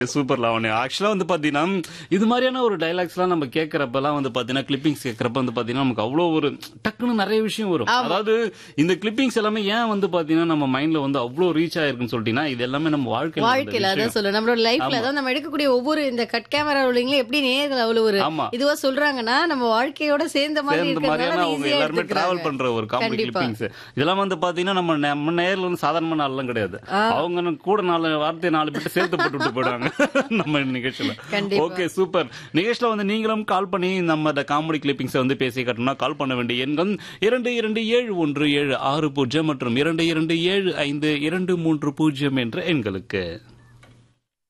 Super Lavanya ஆக்சுவலா வந்து பாத்தீங்கன்னா இது மாதிரியான ஒரு டைலாக்ஸ் எல்லாம் நம்ம கேட்கறப்பெல்லாம் வந்து பாத்தீங்கன்னா கிளிப்பிங்ஸ் கேட்கறப்ப வந்து பாத்தீங்கன்னா நமக்கு அவ்வளவு ஒரு டக்குன்னு நிறைய விஷயம் வரும் அதாவது இந்த கிளிப்பிங்ஸ் எல்லாமே ஏன் வந்து பாத்தீங்கன்னா நம்ம மைண்ட்ல வந்து அவ்வளவு ரீச் ஆயிருக்குன்னு சொல்லிட்டீங்கன்னா இது எல்லாமே நம்ம வாழ்க்கையில நடந்த வாழ்க்கையில அதான் விஷயம். சொல்ல நம்மளோட லைஃப்ல அதான் நம்ம எடுக்கக்கூடிய ஒவ்வொரு இந்த கட் கேமரா ரோலிங்ல எப்படி நேர்கள் அவ்வளவு ஒரு ஆமா. இதுவா சொல்றாங்கன்னா நம்ம வாழ்க்கையோட சேர்ந்த மாதிரி சேர்ந்த இருக்கிறதுனால மாதிரியான அதை அவங்க easy ஆ எல்லாருமே டிராவல் எடுத்துக்கிறாங்க. பண்ற ஒரு காமெடி கண்டிப்பா. கிளிப்பிங்ஸ் இதெல்லாம் வந்து பாத்தீங்கன்னா நம்ம நம்ம நேர்ல வந்து சாதாரணமான ஆள்லாம் கிடையாது அவங்க கூட நாலு வார்த்தை நாலு பேர் சேர்த்து போட்டு விட்டு போயிடுவாங்க நம்ம நிகழ்ச்சியில கண்டிப்பா. ஓகே சூப்பர் நிகழ்ச்சியில வந்து நீங்களும் கால் பண்ணி நம்ம இந்த காமெடி கிளிப்பிங்ஸ் வந்து பேசி கட்டணும்னா கால் பண்ண வேண்டிய எண்கள் இரண்டு இரண்டு ஏழு ஒன்று ஏழு ஆறு பூஜ்ஜியம் மற்றும் இரண்டு இரண்டு ஏழு ஐந்து இரண்டு மூன்று பூஜ்ஜியம் என்ற எண்களுக்கு